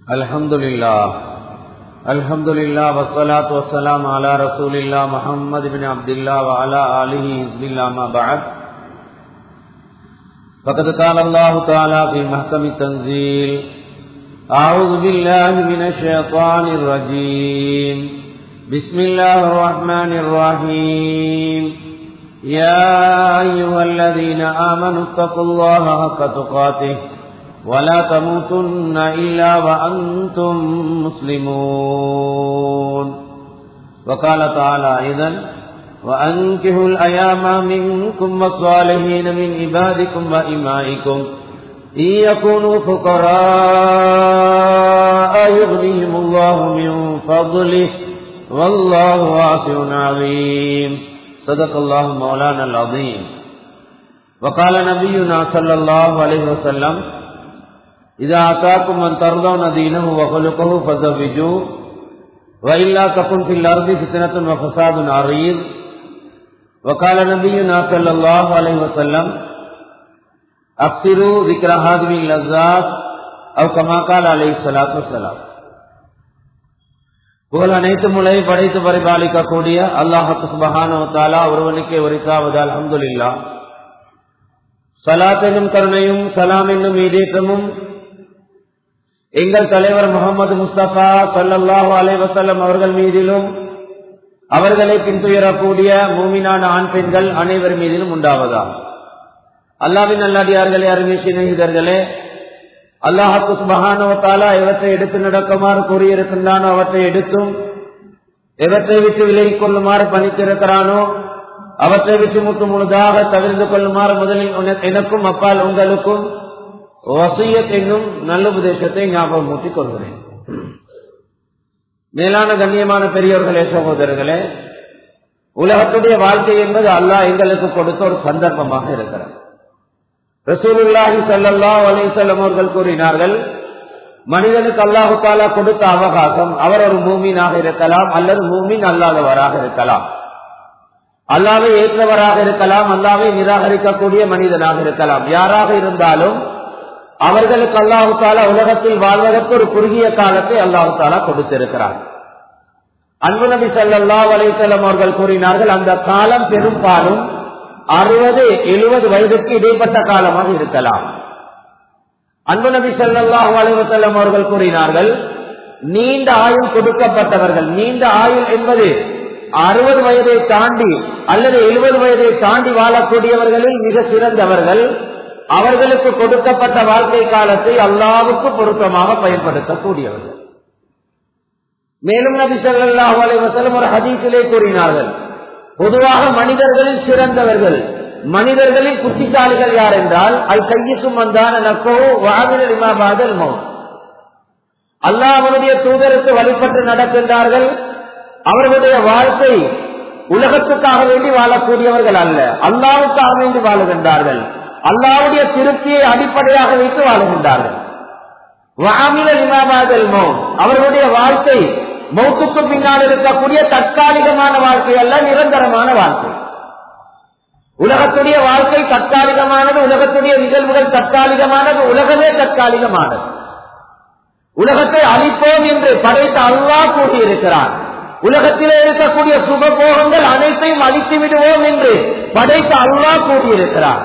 الحمد لله الحمد لله والصلاة والسلام على رسول الله محمد بن عبد الله وعلى آله حزب الله ما بعد فقد قال الله تعالى في محكم التنزيل أعوذ بالله من الشيطان الرجيم بسم الله الرحمن الرحيم يا أيها الذين آمنوا اتقوا الله حق تقاته ولا تموتن إلا وأنتم مسلمون وقال تعالى أيضا وأنكهوا الأيام منكم والصالحين من عبادكم وإمائكم إن يكونوا فقراء يغنيهم الله من فضله والله واسع عليم صدق الله مولانا العظيم وقال نبينا صلى الله عليه وسلم إذا أتاكم من ترضون دينه وخلقه فزوجوه وإلا تكن في الأرض فتنة وفساد عريض وقال نبينا صلى الله عليه وسلم أكثروا ذكر هذه اللذات أو كما قال عليه الصلاة والسلام புகழ் அனைத்து முளை படைத்து பரிபாலிக்கக்கூடிய அல்லாஹு சுபஹானோ தாலா ஒருவனுக்கே உரித்தாவது அலமதுல்லா சலாத் என்னும் கருணையும் சலாம் என்னும் ஈடேற்றமும் எங்கள் தலைவர் முகமது முஸ்தபா சல்லாஹூ அலைவசல்லம் அவர்கள் மீதிலும் அவர்களை பின்துயரக்கூடிய மூமினான ஆண் பெண்கள் அனைவர் மீதிலும் உண்டாவதா அல்லாவின் நல்லடியார்களே அருமை சிநேகிதர்களே அல்லாஹாக்கு சுபகானவத்தாலா எவற்றை எடுத்து நடக்குமாறு கூறியிருக்கின்றானோ அவற்றை எடுத்தும் எவற்றை விட்டு விலகிக் கொள்ளுமாறு பணித்திருக்கிறானோ அவற்றை விட்டு முற்று முழுதாக தவிர்த்து கொள்ளுமாறு முதலில் எனக்கும் அப்பால் உங்களுக்கும் வசியத் என்னும் நல்ல உபதேசத்தை ஞாபகம் மூட்டிக் கொள்கிறேன் மேலான கண்ணியமான பெரியோர்களே சகோதரர்களே உலகத்துடைய வாழ்க்கை என்பது அல்லாஹ் எங்களுக்கு கொடுத்த ஒரு சந்தர்ப்பமாக இருக்கிறது ரசூலுல்லாஹி சல்லா அலிசல்லம் அவர்கள் கூறினார்கள் மனிதனுக்கு அல்லாஹு தாலா கொடுத்த அவகாசம் அவர் ஒரு மூமீனாக இருக்கலாம் அல்லது மூமின் அல்லாதவராக இருக்கலாம் அல்லாவை ஏற்றவராக இருக்கலாம் அல்லாவை நிராகரிக்கக்கூடிய மனிதனாக இருக்கலாம் யாராக இருந்தாலும் அவர்களுக்கு அல்லாஹு தாலா உலகத்தில் வாழ்வதற்கு ஒரு குறுகிய காலத்தை அல்லாஹு தாலா கொடுத்திருக்கிறார் அன்பு நபி சல்லா அலிசல்லம் அவர்கள் கூறினார்கள் அந்த காலம் பெரும்பாலும் அறுபது எழுபது வயதுக்கு இடைப்பட்ட காலமாக இருக்கலாம் அன்பு நபி சல்லாஹூ அலுவலம் அவர்கள் கூறினார்கள் நீண்ட ஆயுள் கொடுக்கப்பட்டவர்கள் நீண்ட ஆயுள் என்பது அறுபது வயதை தாண்டி அல்லது எழுபது வயதை தாண்டி வாழக்கூடியவர்களில் மிக சிறந்தவர்கள் அவர்களுக்கு கொடுக்கப்பட்ட வாழ்க்கை காலத்தை அல்லாவுக்கு பொருத்தமாக பயன்படுத்தக்கூடியவர்கள் மேலும் நபி சொல்லாஹு அலைவசலம் ஒரு ஹதீசிலே கூறினார்கள் பொதுவாக மனிதர்களில் சிறந்தவர்கள் மனிதர்களில் புத்திசாலிகள் யார் என்றால் அல் கையுக்கும் வந்தான் எனக்கோ வாதில் இமாபாதல் மௌ அல்லாஹ் அவனுடைய தூதருக்கு வழிபட்டு நடக்கின்றார்கள் அவர்களுடைய வாழ்க்கை உலகத்துக்காக வேண்டி வாழக்கூடியவர்கள் அல்ல அல்லாவுக்காக வேண்டி வாழுகின்றார்கள் அல்லாவுடைய திருப்தியை அடிப்படையாக வைத்து வாழுகின்றார்கள் வாமில இமாபாதல் மௌ அவர்களுடைய வாழ்க்கை மௌத்துக்கு பின்னால் இருக்கக்கூடிய தற்காலிகமான வாழ்க்கை அல்ல நிரந்தரமான வாழ்க்கை உலகத்துடைய வாழ்க்கை தற்காலிகமானது உலகத்துடைய நிகழ்வுகள் தற்காலிகமானது உலகமே தற்காலிகமானது உலகத்தை அழிப்போம் என்று படைத்த அல்லா கூறியிருக்கிறார் உலகத்திலே இருக்கக்கூடிய சுகபோகங்கள் அனைத்தையும் அழித்து விடுவோம் என்று படைத்த அல்லா கூறியிருக்கிறார்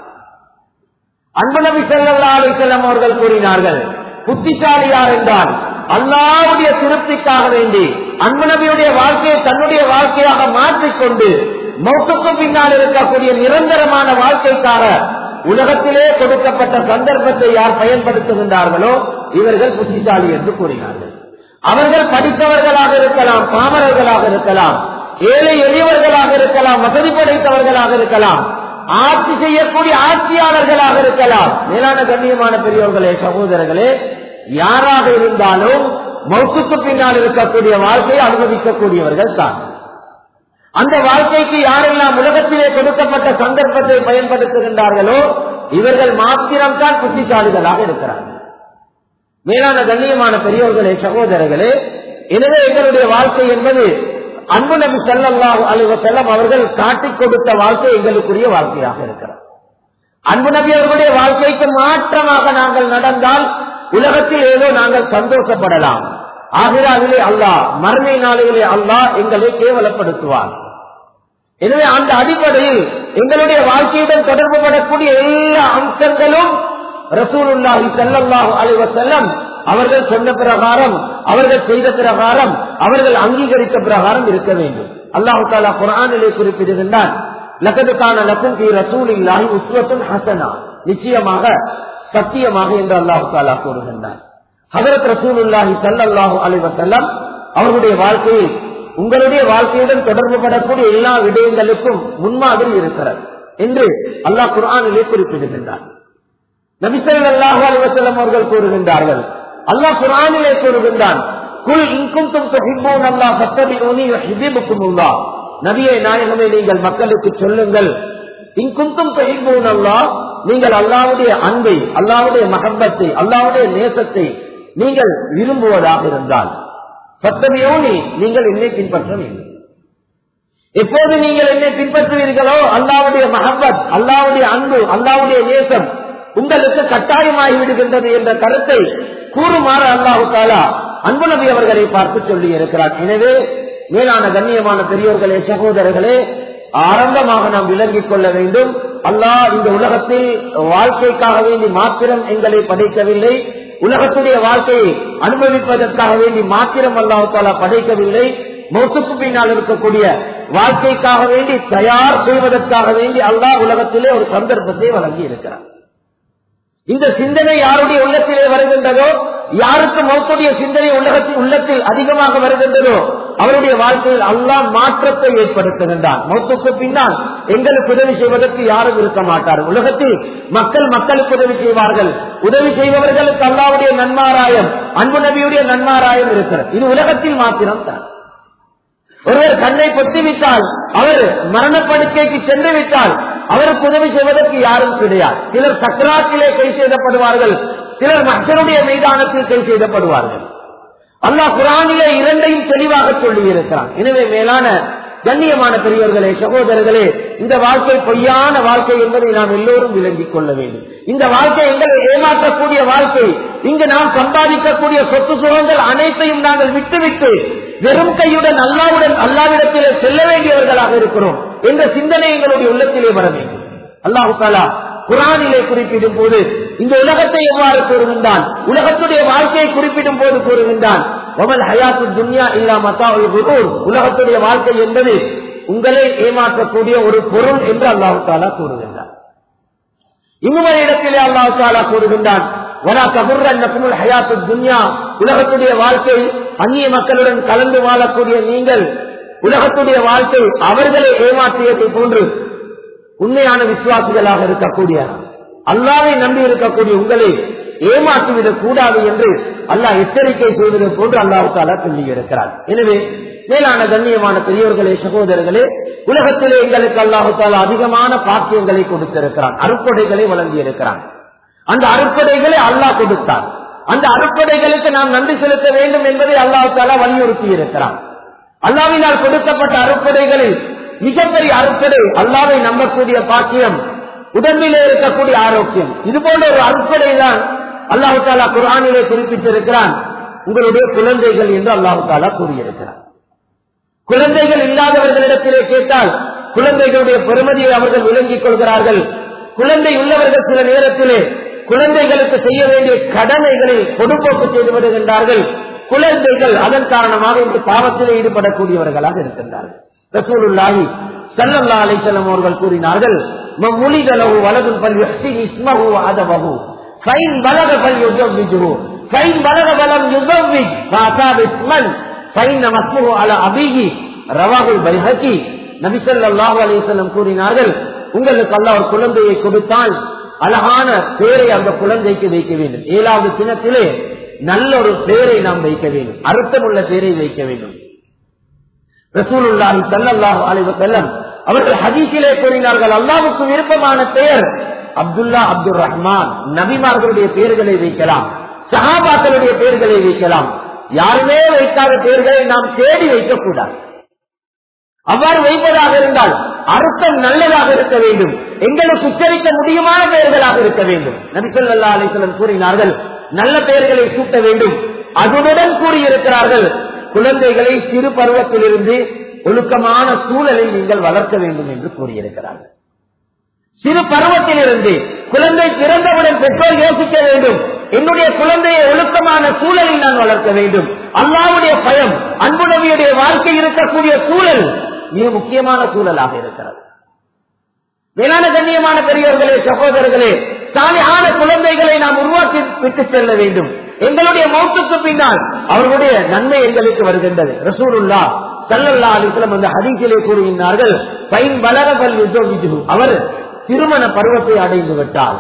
அன்பு நபி செல்லல்லா அலிசல்லம் அவர்கள் கூறினார்கள் புத்திசாலி யார் என்றால் அல்லாவுடைய திருப்திக்காக வேண்டி அன்பு நபியுடைய வாழ்க்கையை தன்னுடைய வாழ்க்கையாக மாற்றிக்கொண்டு மௌத்துக்கு பின்னால் இருக்கக்கூடிய நிரந்தரமான வாழ்க்கைக்காக உலகத்திலே கொடுக்கப்பட்ட சந்தர்ப்பத்தை யார் பயன்படுத்துகின்றார்களோ இவர்கள் புத்திசாலி என்று கூறினார்கள் அவர்கள் படித்தவர்களாக இருக்கலாம் பாமரர்களாக இருக்கலாம் ஏழை எளியவர்களாக இருக்கலாம் வசதி படைத்தவர்களாக இருக்கலாம் ஆட்சி செய்யக்கூடிய ஆட்சியாளர்களாக இருக்கலாம் மேலான கண்ணியமான பெரியவர்களே சகோதரர்களே யாராக இருந்தாலும் மௌத்துக்கு பின்னால் இருக்கக்கூடிய வாழ்க்கையை அனுபவிக்கக்கூடியவர்கள் தான் அந்த வாழ்க்கைக்கு யாரெல்லாம் உலகத்திலே கொடுக்கப்பட்ட சந்தர்ப்பத்தை பயன்படுத்துகின்றார்களோ இவர்கள் மாத்திரம்தான் புத்திசாலிகளாக இருக்கிறார்கள் மேலான கண்ணியமான பெரியவர்களே சகோதரர்களே எனவே எங்களுடைய வாழ்க்கை என்பது அன்பு நபி செல்லல்லாஹு அலுவ செல்லம் அவர்கள் காட்டிக் கொடுத்த வாழ்க்கை எங்களுக்குரிய வாழ்க்கையாக இருக்கிறது அன்பு நபி அவர்களுடைய வாழ்க்கைக்கு மாற்றமாக நாங்கள் நடந்தால் உலகத்தில் ஏதோ நாங்கள் சந்தோஷப்படலாம் ஆகிராவிலே அல்லாஹ் மறுமை நாளிலே அல்லாஹ் எங்களை கேவலப்படுத்துவார் எனவே அந்த அடிப்படையில் எங்களுடைய வாழ்க்கையுடன் தொடர்பு படக்கூடிய எல்லா அம்சங்களும் ரசூலுல்லாஹி ஸல்லல்லாஹு அலைஹி வஸல்லம் அவர்கள் சொன்ன பிரகாரம் அவர்கள் செய்த பிரகாரம் அவர்கள் அங்கீகரித்த பிரகாரம் இருக்க வேண்டும் அல்லாஹு தாலா குரானிலே குறிப்பிடுகின்றான் லக்கது கான லக்கும் பி ரசூலில்லாஹி உஸ்வத்துன் ஹசனா நிச்சயமாக சத்தியமாக என்று அல்லாஹு தாலா கூறுகின்றான் ஹதரத் ரசூலுல்லாஹி ஸல்லல்லாஹு அலைஹி வஸல்லம் அவர்களுடைய வாழ்க்கையில் உங்களுடைய வாழ்க்கையுடன் தொடர்பு படக்கூடிய எல்லா விடயங்களுக்கும் முன்மாதிரி இருக்கிறது என்று அல்லாஹ் குர்ஆனிலே குறிப்பிடுகின்றார் நபிசல் அல்லாஹு அலுவலம் அவர்கள் கூறுகின்றார்கள் அல்லாஹ் குர்ஆனிலே கூறுகின்றான் குல் இன்கும் தும் துஹிப்பூன் அல்லாஹ் ஃபத்தபிஊனி யுஹிப்புக்குமுல்லாஹ் நபியே நாயகமே நீங்கள் மக்களுக்கு சொல்லுங்கள் இன்கும் தும் துஹிப்பூன் அல்லாஹ் நீங்கள் அல்லாஹ்வுடைய அன்பை அல்லாஹ்வுடைய மஹப்பத்தை அல்லாஹ்வுடைய நேசத்தை நீங்கள் விரும்புவதாக இருந்தால் பத்தமையோனி நீங்கள் என்னை பின்பற்ற வேண்டும் எப்போது நீங்கள் என்னை பின்பற்றுவீர்களோ அல்லாவுடைய மஹபத் அல்லாவுடைய அன்பு அல்லாவுடைய நேசம் உங்களுக்கு கட்டாயமாகி விடுகின்றது என்ற கருத்தை கூறுமாறு அல்லாஹு தாலா அன்பு நபி அவர்களை பார்த்து சொல்லி இருக்கிறார் எனவே மேலான கண்ணியமான பெரியோர்களே சகோதரர்களே ஆரம்பமாக நாம் விளங்கிக் கொள்ள வேண்டும் அல்லாஹ் இந்த உலகத்தில் வாழ்க்கைக்காக வேண்டி மாத்திரம் எங்களை படைக்கவில்லை உலகத்துடைய வாழ்க்கையை அனுபவிப்பதற்காக வேண்டி மாத்திரம் அல்லாஹு தாலா படைக்கவில்லை மௌத்துக்கு பின்னால் இருக்கக்கூடிய வாழ்க்கைக்காக வேண்டி தயார் செய்வதற்காக வேண்டி அல்லாஹ் உலகத்திலே ஒரு சந்தர்ப்பத்தை வழங்கி இருக்கிறார் இந்த சிந்தனை யாருடைய உள்ளத்திலே வருகின்றதோ யாருக்கு மௌத்துடைய சிந்தனை உலகத்தில் உள்ளத்தில் அதிகமாக வருகின்றதோ அவருடைய வாழ்க்கையில் அல்லாஹ் மாற்றத்தை ஏற்படுத்துகின்றான் மௌத்துக்கு பின்னால் எங்களுக்கு உதவி செய்வதற்கு யாரும் இருக்க மாட்டார் உலகத்தில் மக்கள் மக்களுக்கு உதவி செய்வார்கள் உதவி செய்பவர்களுக்கு அல்லாவுடைய நன்மாராயம் அன்பு நபியுடைய நன்மாராயம் இருக்கிறது இது உலகத்தில் மாத்திரம் தான் ஒருவர் கண்ணை பொத்திவிட்டால் அவர் மரணப்படுக்கைக்கு சென்று விட்டால் அவருக்கு உதவி செய்வதற்கு யாரும் கிடையாது சிலர் சக்கராத்திலே கை செய்தப்படுவார்கள் சிலர் மக்களுடைய மைதானத்தில் கை செய்தப்படுவார்கள் அல்லாஹ் குரானிலே இரண்டையும் தெளிவாக சொல்லி இருக்கிறான் எனவே மேலான கண்ணியமான பெரியவர்களே சகோதரர்களே இந்த வாழ்க்கை பொய்யான வாழ்க்கை என்பதை நாம் எல்லோரும் விளங்கிக் கொள்ள வேண்டும் இந்த வாழ்க்கை எங்களை ஏமாற்றக்கூடிய வாழ்க்கை இங்கு நாம் சம்பாதிக்கக்கூடிய சொத்து சுகங்கள் அனைத்தையும் நாங்கள் விட்டுவிட்டு வெறும் கையுடன் அல்லாவுடன் அல்லாவிடத்திலே செல்ல வேண்டியவர்களாக இருக்கிறோம் என்ற சிந்தனை எங்களுடைய உள்ளத்திலே வர வேண்டும் அல்லாஹு தாலா குரானிலே குறிப்பிடும் போது இந்த உலகத்தை எவ்வாறு கூறுகின்றான் உலகத்துடைய வாழ்க்கையை குறிப்பிடும் போது கூறுகின்றான் ஹயாத்து துன்யா இல்லா மத்தா உலகத்துடைய வாழ்க்கை என்பது உங்களை ஏமாற்றக்கூடிய ஒரு பொருள் என்று அல்லாஹு தாலா கூறுகின்றான் இன்னும் இடத்திலே அல்லாஹு தாலா கூறுகின்றான் உலகத்துடைய வாழ்க்கை அந்நிய மக்களுடன் கலந்து வாழக்கூடிய நீங்கள் உலகத்துடைய வாழ்க்கை அவர்களை ஏமாற்றியதை போன்று உண்மையான விசுவாசிகளாக இருக்கக்கூடிய அல்லாவை நம்பி இருக்கக்கூடிய உங்களை ஏமாற்றிவிடக் கூடாது என்று அல்லாஹ் எச்சரிக்கை செய்வது போன்று அல்லாஹு தாலா சொல்லி இருக்கிறார் எனவே மேலான கண்ணியமான பெரியோர்களே சகோதரர்களே உலகத்திலே எங்களுக்கு அல்லாஹு தாலா அதிகமான பாக்கியங்களை கொடுத்திருக்கிறான் அறுப்படைகளை வழங்கி இருக்கிறான் அந்த அறுப்படைகளை அல்லாஹ் கொடுத்தான் அந்த அறுப்படைகளுக்கு நாம் நன்றி செலுத்த வேண்டும் என்பதை அல்லாஹு தாலா வலியுறுத்தி இருக்கிறான் அல்லாவினால் கொடுக்கப்பட்ட அறுப்படைகளில் மிகப்பெரிய அறுப்படை அல்லாவை நம்பக்கூடிய பாக்கியம் உடம்பிலே இருக்கக்கூடிய ஆரோக்கியம் இது போன்ற ஒரு அறுப்படை தான் அல்லாஹு தாலா குரானிலே குறிப்பிட்டிருக்கிறான் உங்களுடைய குழந்தைகள் என்று அல்லாஹு தாலா கூறியிருக்கிறார் குழந்தைகள் இல்லாதவர்களிடத்திலே கேட்டால் குழந்தைகளுடைய பெருமதியை அவர்கள் விளங்கிக் கொள்கிறார்கள் குழந்தை உள்ளவர்கள் சில நேரத்திலே குழந்தைகளுக்கு செய்ய வேண்டிய கடமைகளை பொதுப்போக்கு செய்து விடுகின்றார்கள் குழந்தைகள் அதன் காரணமாக இந்த பாவத்திலே ஈடுபடக்கூடியவர்களாக இருக்கின்றார்கள் ரசூலுல்லாஹி சல்லல்லா அலிசல்லம் அவர்கள் கூறினார்கள் மொழிகளவு வலதும் பல் இஸ்மஹு அதவஹு ஃபைன் பலக பல் யுஜவ்விஜுஹு ஃபைன் பலக பலம் யுஜவ்விஜ் ஃபாசாப் இஸ்மன் ஃபைன் மஸ்முஹு அல அபிஹி ரவாஹுல் பைஹகி நபி ஸல்லல்லாஹு அலைஹி வஸல்லம் கூறினார்கள் உங்களுக்கு அல்லாஹ் ஒரு குழந்தையை கொடுத்தால் அழகான பேரை அந்த குழந்தைக்கு வைக்க வேண்டும் ஏழாவது தினத்திலே நல்ல ஒரு பேரை நாம் வைக்க வேண்டும் அர்த்தமுள்ள பேரை வைக்க வேண்டும் ரசூலுல்லாஹி ஸல்லல்லாஹு அலைஹி வஸல்லம் அவர்கள் ஹதீஸிலே கூறினார்கள் அல்லாஹ்வுக்கு விருப்பமான பெயர் அப்துல்லா அப்துல் ரஹ்மான் நபிமார்களுடைய பெயர்களை வைக்கலாம் சஹாபாக்களுடைய பெயர்களை வைக்கலாம் யாருமே வைக்காத பெயர்களை நாம் தேடி வைக்கக்கூடாது அவ்வாறு வைப்பதாக இருந்தால் அர்த்தம் நல்லதாக இருக்க வேண்டும் எங்களுக்கு உச்சரிக்க முடியுமான பெயர்களாக இருக்க வேண்டும் நபிசல்லா அலிஸ்லம் கூறினார்கள் நல்ல பெயர்களை சூட்ட வேண்டும் அதனுடன் கூறியிருக்கிறார்கள் குழந்தைகளை சிறு பருவத்திலிருந்து ஒழுக்கமான சூழலை நீங்கள் வளர்க்க வேண்டும் என்று கூறியிருக்கிறார்கள் சிறு பருவத்திலிருந்து குழந்தை பிறந்தவுடன் பெற்றோர் யோசிக்க வேண்டும் என்னுடைய குழந்தையை ஒழுக்கமான சூழலில் நான் வளர்க்க வேண்டும் அல்லாவுடைய பயம் அன்பு நபியுடைய வாழ்க்கை இருக்கக்கூடிய சூழல் மிக முக்கியமான சூழலாக இருக்கிறது மேலான கண்ணியமான பெரியவர்களே சகோதரர்களே சாலையான குழந்தைகளை நாம் உருவாக்கி விட்டு செல்ல வேண்டும் எங்களுடைய மௌத்துக்கு பின்னால் அவர்களுடைய நன்மை எங்களுக்கு வருகின்றது ரசூலுல்லா சல்லல்லா அலிஸ்லம் அந்த ஹதீஸிலே கூறுகின்றார்கள் பைன் பலரபல் அவர் திருமண பருவத்தை அடைந்து விட்டார்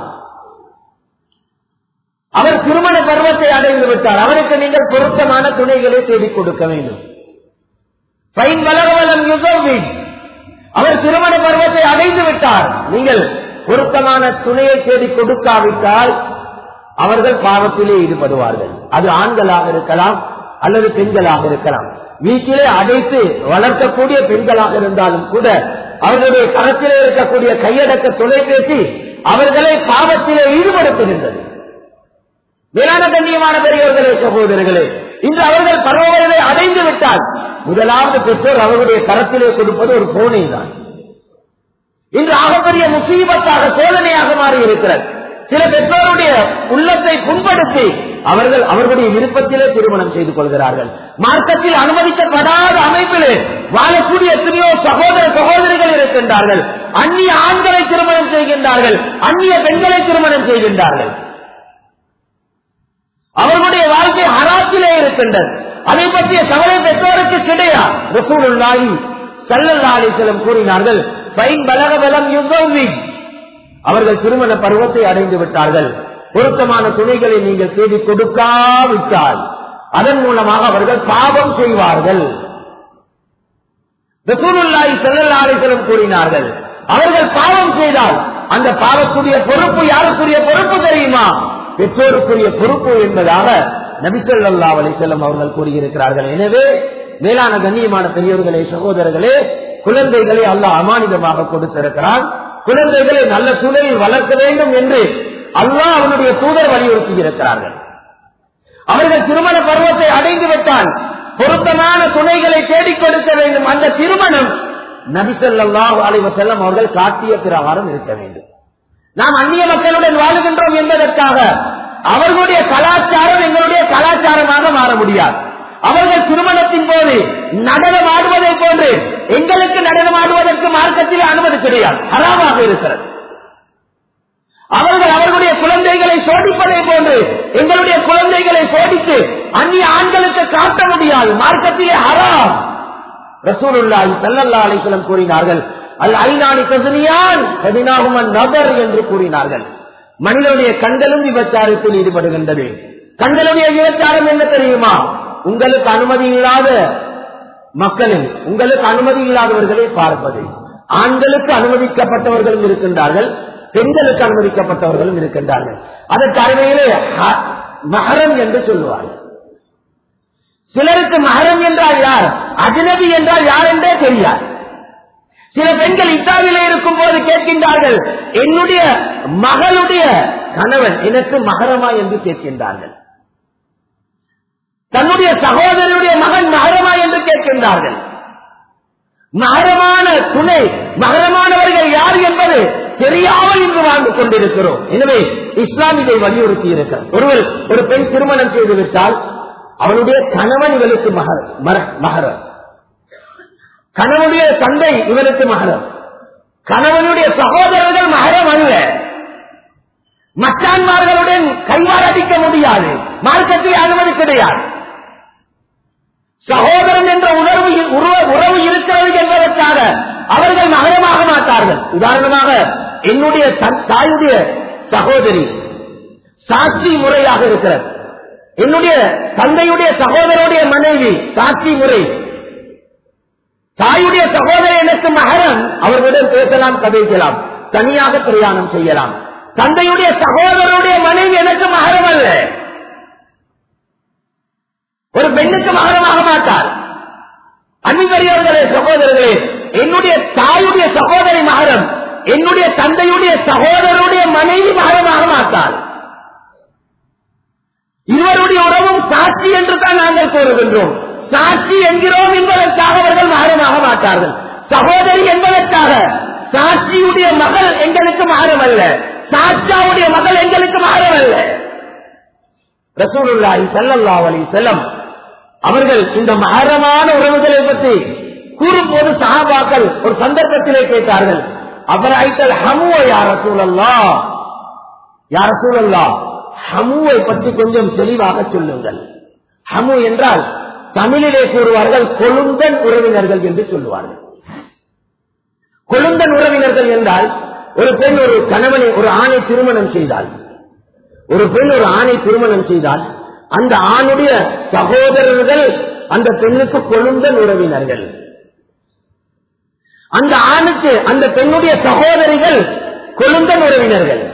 அவர் திருமண பருவத்தை அடைந்து விட்டார் அவருக்கு நீங்கள் பொருத்தமான துணைகளை தேடிக் கொடுக்க வேண்டும் பைன் வளரவலம் யுகோவின் அவர் திருமண பருவத்தை அடைந்து விட்டார் நீங்கள் பொருத்தமான துணையை தேடி கொடுக்காவிட்டால் அவர்கள் பாவத்திலே ஈடுபடுவார்கள் அது ஆண்களாக இருக்கலாம் அல்லது பெண்களாக இருக்கலாம் வீட்டிலே அடைத்து வளர்க்கக்கூடிய பெண்களாக இருந்தாலும் கூட அவர்களுடைய கரத்திலே இருக்கக்கூடிய கையடக்க தொலைபேசி அவர்களை பாவத்திலே ஈடுபடுத்துகின்றது மேலான கண்ணியமான பெரியவர்களே சகோதரர்களே இன்று அவர்கள் பருவவயதை அடைந்து விட்டால் முதலாவது பெற்றோர் அவர்களுடைய கரத்திலே கொடுப்பது ஒரு போனை தான் இன்று ஆகப்பெரிய முசீபத்தாக சோதனையாக மாறி இருக்கிறது சில பெற்றோருடைய உள்ளத்தை புண்படுத்தி அவர்கள் அவர்களுடைய விருப்பத்திலே திருமணம் செய்து கொள்கிறார்கள் மார்க்கத்தில் அனுமதிக்கப்படாத அமைப்பிலே வாழக்கூடிய எத்தனையோ சகோதர சகோதரிகள் இருக்கின்றார்கள் அந்நிய ஆண்களை திருமணம் செய்கின்றார்கள் அந்நிய பெண்களை திருமணம் செய்கின்றார்கள் அவர்களுடைய வாழ்க்கை ஹராத்திலே இருக்கின்றது அதை பற்றிய கவலை பெற்றோருக்கு கிடையாது ரசூலுல்லாஹி ஸல்லல்லாஹு அலைஹி வஸல்லம் கூறினார்கள் பைன் பலக பலம் யுஸவ்வி அவர்கள் திருமண பருவத்தை அடைந்து விட்டார்கள் பொருத்தமான துணைகளை நீங்கள் தேடி கொடுக்காவிட்டால் அதன் மூலமாக அவர்கள் பாவம் செய்வார்கள் ரசூலுல்லாஹி ஸல்லல்லாஹு அலைஹி வஸல்லம் கூறினார்கள் அவர்கள் பாவம் செய்தால் அந்த பாவத்துடைய பொறுப்பு யாருக்குரிய பொறுப்பு தெரியுமா பெற்றோருக்குரிய பொறுப்பு என்பதாக நபிசல்லா அலிசல்லம் அவர்கள் கூறியிருக்கிறார்கள் எனவே மேலான கண்ணியமான பெரியவர்களே சகோதரர்களே குழந்தைகளை அல்லாஹ் அமானிதமாக கொடுத்திருக்கிறான் குழந்தைகளை நல்ல சூழலில் வளர்க்க வேண்டும் என்று அல்லாஹ் அவனுடைய தூதர் வலியுறுத்தி இருக்கிறார்கள் அவர்கள் திருமண பருவத்தை அடைந்து விட்டால் பொருத்தமான துணைகளை தேடிக் கொடுக்க வேண்டும் அந்த திருமணம் நபிசல்லாஹு அலைவசல்லம் அவர்கள் காட்டிய பிரகாரம் இருக்க வேண்டும் நாம் அந்நிய மக்களுடன் வாழுகின்றோம் என்பதற்காக அவர்களுடைய கலாச்சாரம் எங்களுடைய கலாச்சாரமாக மாற முடியாது அவர்கள் திருமணத்தின் போது நடனம் ஆடுவதை போன்று எங்களுக்கு நடனம் ஆடுவதற்கு மார்க்கத்தில் அனுமதி கிடையாது ஹராமாக இருக்கிறது அவர்கள் அவர்களுடைய குழந்தைகளை சோடிப்பதை போன்று எங்களுடைய குழந்தைகளை சோடித்து அந்நிய ஆண்களுக்கு காட்ட முடியாது மார்க்கத்திலே ஹராம் ரசூலுல்லாஹி ஸல்லல்லாஹு அலைஹி வஸல்லம் கூறினார்கள் அல் ஐநானி கசனியான் பதினாகுமன் நபர் என்று கூறினார்கள் மனிதனுடைய கண்களும் விபச்சாரத்தில் ஈடுபடுகின்றது கண்களுடைய விபச்சாரம் என்ன தெரியுமா உங்களுக்கு அனுமதி இல்லாத மக்களில் உங்களுக்கு அனுமதி இல்லாதவர்களை பார்ப்பது ஆண்களுக்கு அனுமதிக்கப்பட்டவர்களும் இருக்கின்றார்கள் பெண்களுக்கு அனுமதிக்கப்பட்டவர்களும் இருக்கின்றார்கள் அதற்கு அருமையிலே மகரம் என்று சொல்லுவார்கள் சிலருக்கு மகரம் என்றால் யார் அஜனபி என்றால் யார் என்றே தெரியாது சில பெண்கள் இத்தாலியில இருக்கும் போது கேட்கின்றார்கள் என்னுடைய மகளுடைய கணவன் எனக்கு மகரமா என்று கேட்கின்றார்கள் தன்னுடைய சகோதரனுடைய மகன் மகரமா என்று கேட்கின்றார்கள் மகரமான துணை மகரமானவர்கள் யார் என்பது தெரியாமல் இன்று வாழ்ந்து கொண்டிருக்கிறோம் எனவே இஸ்லாம் இதை வலியுறுத்தி இருக்கிறார் ஒருவர் ஒரு பெண் திருமணம் செய்து விட்டால் அவனுடைய கணவன் இவளுக்கு மகரம் கணவனுடைய தந்தை இவனுக்கு மகரம் கணவனுடைய சகோதரர்கள் மகரம் அல்ல மச்சான்மார்களுடன் கைவாரடிக்க முடியாது மார்க்கத்தில் அனுமதி கிடையாது சகோதரன் என்ற உணர்வு உறவு இருக்கிறது என்பதற்காக அவர்கள் மகரமாக மாட்டார்கள் உதாரணமாக என்னுடைய தாயுடைய சகோதரி சாட்சி முறையாக இருக்கிறது என்னுடைய தந்தையுடைய சகோதரனுடைய மனைவி சாட்சி முறை தாயுடைய சகோதரர் எனக்கு மகரம் அவர்களுடன் பேசலாம் கதைக்கலாம் தனியாக பிரயாணம் செய்யலாம் தந்தையுடைய சகோதரருடைய மனைவி எனக்கு மகரம் அல்ல ஒரு பெண்ணுக்கு மகரமாக மாட்டார் அன்பர்களே சகோதரர்களே என்னுடைய தாயுடைய சகோதரி மகரம் என்னுடைய தந்தையுடைய சகோதரருடைய மனைவி மகரமாக மாட்டார் இருவருடைய உறவும் சாட்சி என்று தான் நாங்கள் கூறுகின்றோம் சாட்சி என்கிறோம் என்பதற்காக அவர்கள் மாறமாக மாட்டார்கள் சகோதரி என்பதற்காக சாட்சியுடைய மகள் எங்களுக்கு மாறவல்ல சாட்சாவுடைய மகள் எங்களுக்கு மாறவல்ல ரசூலுல்லாஹி ஸல்லல்லாஹு அலைஹி வஸல்லம் அவர்கள் இந்த மகரமான உறவுகளை பற்றி கூறும்போது சஹாபாக்கள் ஒரு சந்தர்ப்பத்திலே கேட்டார்கள் அவர் ஐத்தல் ஹமுவ யார் ரசூலல்லா யார் ரசூலல்லா ஹமுவை பற்றி கொஞ்சம் தெளிவாக சொல்லுங்கள் ஹமு என்றால் தமிழிலே கூறுவார்கள் கொழுந்தன் உறவினர்கள் என்று சொல்லுவார்கள் கொழுந்தன் உறவினர்கள் என்றால் ஒரு பெண் ஒரு கணவனை ஒரு ஆணை திருமணம் செய்தால் ஒரு பெண் ஒரு ஆணை திருமணம் செய்தால் அந்த ஆணுடைய சகோதரர்கள் அந்த பெண்ணுக்கு கொழுந்தன் உறவினர்கள் அந்த ஆணுக்கு அந்த பெண்ணுடைய சகோதரிகள் கொழுந்தன் உறவினர்கள்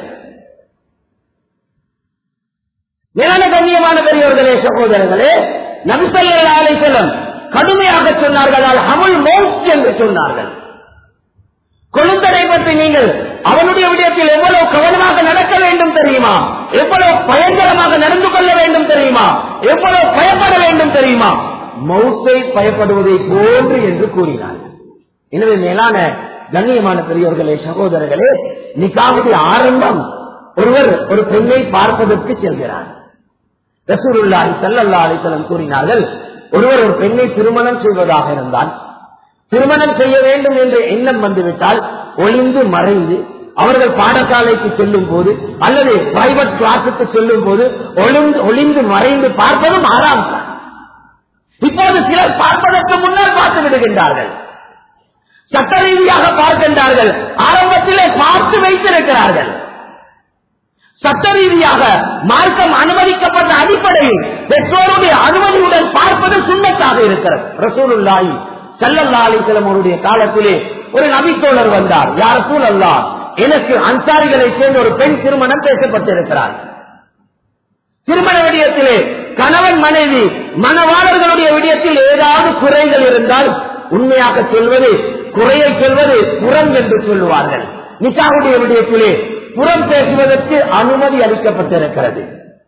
நிலன கண்ணியமான பெரியவர்களே சகோதரர்களே நபிசல்லா அலைசலம் கடுமையாக சொன்னார்கள் அமுல் மௌத் என்று சொன்னார்கள் கொழுந்தனை பற்றி நீங்கள் அவனுடைய விடயத்தில் எவ்வளவு கவனமாக நடக்க வேண்டும் தெரியுமா எவ்வளவு பயங்கரமாக நடந்து கொள்ள வேண்டும் தெரியுமா எவ்வளவு பயப்பட வேண்டும் தெரியுமா மௌத்தை பயப்படுவதை போன்று என்று கூறினார் எனவே மேலான கண்ணியமான பெரியவர்களே சகோதரர்களே நிக்காவுடைய ஆரம்பம் ஒருவர் ஒரு பெண்ணை பார்ப்பதற்கு செல்கிறார் ரசூலுல்லாஹி சல்லல்லா அலிசலம் கூறினார்கள் ஒருவர் ஒரு பெண்ணை திருமணம் செய்வதாக இருந்தால் திருமணம் செய்ய வேண்டும் என்ற எண்ணம் வந்துவிட்டால் ஒளிந்து மறைந்து அவர்கள் பாடசாலைக்கு செல்லும் போது அல்லது பிரைவேட் கிளாஸுக்கு செல்லும் போது ஒளிந்து ஒளிந்து மறைந்து பார்ப்பதும் ஆறாம் தான் இப்போது சிலர் பார்ப்பதற்கு முன்னால் பார்த்து விடுகின்றார்கள் சட்ட ரீதியாக பார்க்கின்றார்கள் ஆரம்பத்திலே பார்த்து வைத்திருக்கிறார்கள் சட்ட ரீதியாக மார்க்கம் அனுமதிக்கப்பட்ட அடிப்படையில் பெற்றோருடைய அனுமதியுடன் பார்ப்பது சுண்ணத்தாக இருக்கிறது ரசூலுல்லாஹி சல்லல்லா அலிசலம் அவருடைய காலத்திலே ஒரு நபித்தோழர் வந்தார் யார் சூழல்லா எனக்கு அன்சாரிகளை சேர்ந்த ஒரு பெண் திருமணம் பேசப்பட்டிருக்கிறார் திருமண விடயத்திலே கணவன் மனைவி மனவாளர்களுடைய விடயத்தில் ஏதாவது குறைகள் இருந்தால் உண்மையாக சொல்வது குறையை சொல்வது புறம் என்று சொல்லுவார்கள் நிக்காவுடைய விடயத்திலே புறம் பேசுவதற்கு அனுமதி அளிக்கப்பட்டிருக்கிறது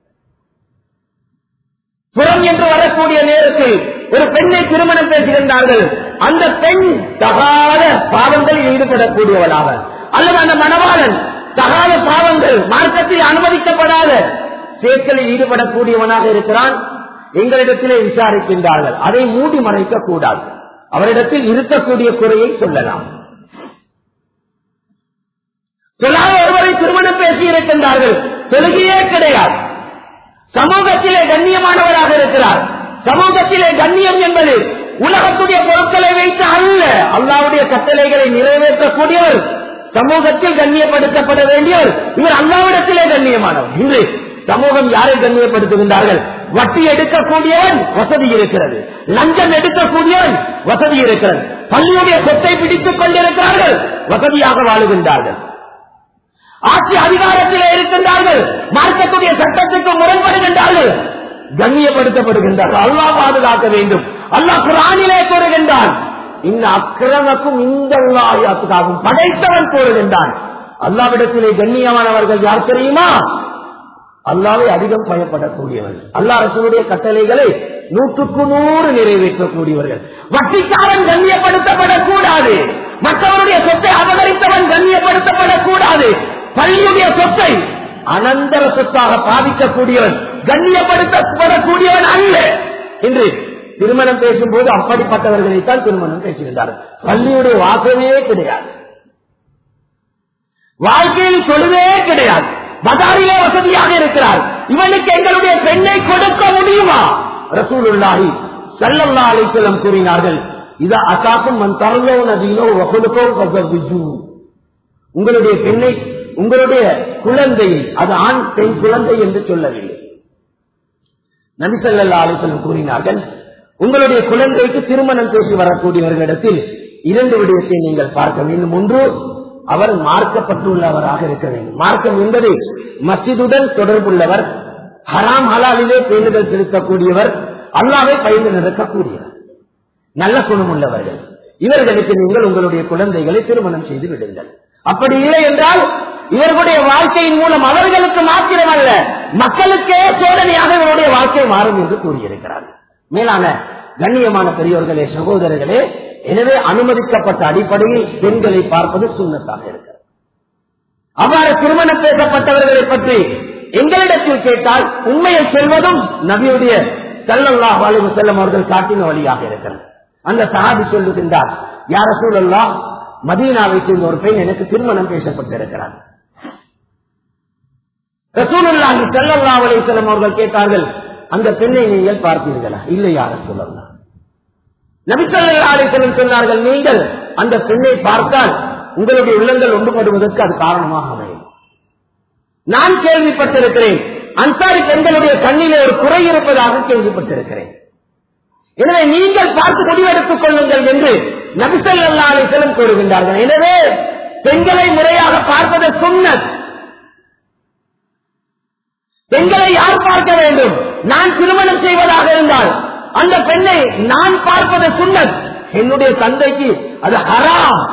புறம் என்று வரக்கூடிய நேரத்தில் ஒரு பெண்ணை திருமணம் பேசுகின்றார்கள் அந்த பெண் தகாத பாவங்களில் ஈடுபடக்கூடியவளாக அல்லது அந்த மணவாளன் தகாத பாவங்கள் மார்க்கத்தில் அனுமதிக்கப்படாத சேர்க்கலில் ஈடுபடக்கூடியவனாக இருக்கிறான் எங்களிடத்திலே விசாரிக்கின்றார்கள் அதை மூடி மறைக்க கூடாது அவரிடத்தில் இருக்கக்கூடிய குறையை சொல்லலாம் சொல்லாத ஒருவரை திருமணம் பேசி இருக்கின்றார்கள் தொழுகையே கிடையாது சமூகத்திலே கண்ணியமானவராக இருக்கிறார் சமூகத்திலே கண்ணியம் என்பது உலகத்துடைய பொருட்களை வைத்து அல்ல அல்லாவுடைய கட்டளைகளை நிறைவேற்றக்கூடியவர் சமூகத்தில் கண்ணியப்படுத்தப்பட வேண்டியவர் இவர் அல்லாவிடத்திலே கண்ணியமானவர் இன்று சமூகம் யாரை கண்ணியப்படுத்துகின்றார்கள் வட்டி எடுக்கக்கூடியவன் வசதி இருக்கிறது லஞ்சம் எடுக்கக்கூடியவன் வசதி இருக்கிறது பள்ளியுடைய சொத்தை பிடித்துக் கொண்டிருக்கிறார்கள் வசதியாக வாழுகின்றார்கள் ஆட்சி அதிகாரத்தில் இருக்கின்றார்கள் மார்க்கத்துடைய சட்டத்துக்கு முரண்படுகின்றார்கள் கண்ணியப்படுத்தப்படுகின்றார்கள் அல்லாஹ் பாதுகாக்க வேண்டும் அல்லாஹ் குரானிலே கூறுகின்றான் இந்த அக்கிரமக்கும் இந்த ஆயாத்துக்காகவும் படைத்தவன் கூறுகின்றான் அல்லாவிடத்திலே கண்ணியமானவர்கள் யார் தெரியுமா அல்லாவை அதிகம் பயப்படக்கூடியவர்கள் அல்லா அரசுடைய கட்டளைகளை நூற்றுக்கு நூறு நிறைவேற்றக்கூடியவர்கள் வட்டிக்காரன் கண்ணியப்படுத்தப்படக்கூடாது மற்றவருடைய சொத்தை அபகரித்தவன் கண்ணியப்படுத்தப்படக்கூடாது பள்ளியுடைய சொத்தை அனந்தர சொத்தாக பாதிக்கக்கூடியவன் கண்ணியப்படுத்தப்படக்கூடியவன் அல்ல என்று திருமணம் பேசும்போது அப்படிப்பட்டவர்களைத்தான் திருமணம் பேசுகின்றார்கள் பள்ளியுடைய வாசமே கிடையாது வாழ்க்கையில் சொல்லுவே கிடையாது பதாரிலே வசதியாக இருக்கிறார் இவனுக்கு எங்களுடைய பெண்ணை கொடுக்க முடியுமா ரசூலுல்லாஹி சல்லல்லா அலிசலம் கூறினார்கள் இத அசாக்கும் மண் தரலோ நதியிலோ வகுலுக்கோ வசவிஜு உங்களுடைய பெண்ணை உங்களுடைய குழந்தை அது ஆண் பெண் குழந்தை என்று சொல்லவில்லை நபிசல்லா அலிசலம் கூறினார்கள் உங்களுடைய குழந்தைக்கு திருமணம் பேசி வரக்கூடியவர்களிடத்தில் இரண்டு விடயத்தை நீங்கள் பார்க்க வேண்டும் ஒன்று அவர் மார்க்கப்பட்டுள்ளவராக இருக்க வேண்டும் மார்க்கம் என்பது மசிதுடன் தொடர்புள்ளவர் ஹராம் ஹலாலிலே பேருதல் செலுத்தக்கூடியவர் அல்லாவை பயந்து நடக்கக்கூடியவர் நல்ல குணம் உள்ளவர்கள் இவர்களுக்கு நீங்கள் உங்களுடைய குழந்தைகளை திருமணம் செய்து விடுங்கள் அப்படி இல்லை என்றால் இவர்களுடைய வாழ்க்கையின் மூலம் அவர்களுக்கு மாத்திரமல்ல மக்களுக்கே சோதனையாக இவருடைய வாழ்க்கை மாறும் என்று கூறியிருக்கிறார் மேலான கண்ணியமான பெரியோர்களே சகோதரர்களே எனவே அனுமதிக்கப்பட்ட அடிப்படையில் பெண்களை பார்ப்பது சுண்ணத்தாக இருக்கிறது அவ்வாறு திருமணம் பேசப்பட்டவர்களை பற்றி எங்களிடத்தில் கேட்டால் உண்மையை சொல்வதும் நபியுடைய செல்லல்லா வாலிபு செல்லம் அவர்கள் காட்டின வழியாக இருக்கிறது அந்த சஹாபி சொல்லுகின்றார் யார சூழல்லா மதீனாவை சேர்ந்த ஒரு பெண் எனக்கு திருமணம் பேசப்பட்டிருக்கிறார் ரசூலுல்லாஹி செல்லல்லா அலிசல்லம் அவர்கள் கேட்டார்கள் அந்த பெண்ணை நீங்கள் பார்த்தீர்களா இல்லை யார சொல்லலாம் நபிசல்லா அலிசல்லம் சொன்னார்கள் நீங்கள் அந்த பெண்ணை பார்த்தால் உங்களுடைய உள்ளங்கள் ஒன்றுபடுவதற்கு அது காரணமாக அமையும் நான் கேள்விப்பட்டிருக்கிறேன் அன்சாரி பெண்களுடைய கண்ணிலே ஒரு குறை இருப்பதாக கேள்விப்பட்டிருக்கிறேன் எனவே நீங்கள் பார்த்து முடிவெடுத்துக் கொள்ளுங்கள் என்று நபிசல்லா அலிசலம் கூறுகின்றார்கள் எனவே பெண்களை முறையாக பார்ப்பது சுண்ணத் பெண்களை யார் பார்க்க வேண்டும் நான் திருமணம் செய்வதாக இருந்தால் அந்த பெண்ணை நான் பார்ப்பது சுண்ணத் என்னுடைய தந்தைக்கு அது ஹராம்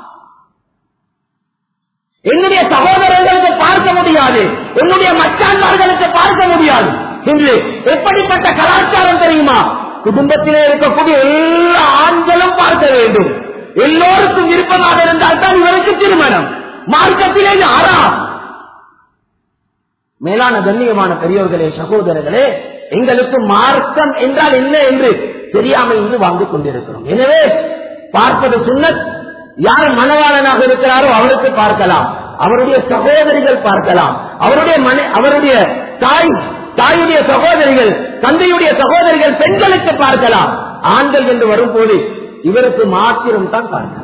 என்னுடைய சகோதரர்களுக்கு பார்க்க முடியாது என்னுடைய மச்சான்மார்களுக்கு பார்க்க முடியாது என்று எப்படிப்பட்ட கலாச்சாரம் தெரியுமா குடும்பத்திலே இருக்கக்கூடிய எல்லா ஆண்களும் பார்க்க வேண்டும் எல்லோருக்கும் விருப்பமாக இருந்தால் தான் இவருக்கு திருமணம் மார்க்கத்திலே ஆறாம் மேலான கண்ணியமான பெரியோர்களே சகோதரர்களே எங்களுக்கு மார்க்கம் என்றால் என்ன என்று தெரியாமல் இன்று வாழ்ந்து கொண்டிருக்கிறோம் எனவே பார்ப்பது சுண்ணத் யார் மனவாளனாக இருக்கிறாரோ அவருக்கு பார்க்கலாம் அவருடைய சகோதரிகள் பார்க்கலாம் அவருடைய மன அவருடைய தாய் தாயுடைய சகோதரிகள் தந்தையுடைய சகோதரிகள் பெண்களுக்கு பார்க்கலாம் ஆண்கள் என்று வரும்போது இவருக்கு மாத்திரம் தான் பார்க்கலாம்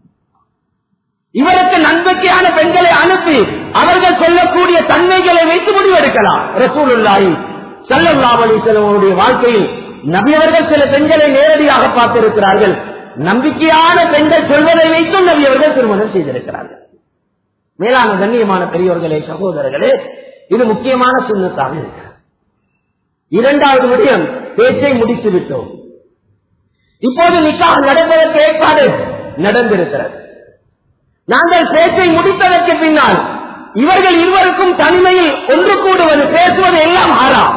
இவருக்கு நம்பிக்கையான பெண்களை அனுப்பி அவர்கள் சொல்லக்கூடிய தன்மைகளை வைத்து முடிவெடுக்கலாம் ரசூலுல்லாஹி ஸல்லல்லாஹு அலைஹி வஸல்லம் வாழ்க்கையில் நபி அவர்கள் சில பெண்களை நேரடியாக பார்த்திருக்கிறார்கள் நம்பிக்கையான பெண்கள் சொல்வதை வைத்தும் நபி அவர்கள் திருமணம் செய்திருக்கிறார்கள் மேலான கண்ணியமான பெரியோர்களே சகோதரர்களே இது முக்கியமான சுண்ணத்தாக இருக்கிறது இரண்டாவது விடயம் பேச்சை முடித்து விட்டோம் இப்போது நிக்காக நடப்பதற்கு ஏற்பாடு நடந்திருக்கிறது நாங்கள் பேச்சை முடித்ததற்கு பின்னால் இவர்கள் இருவருக்கும் தனிமையில் ஒன்று கூடுவது பேசுவது எல்லாம் ஆறாம்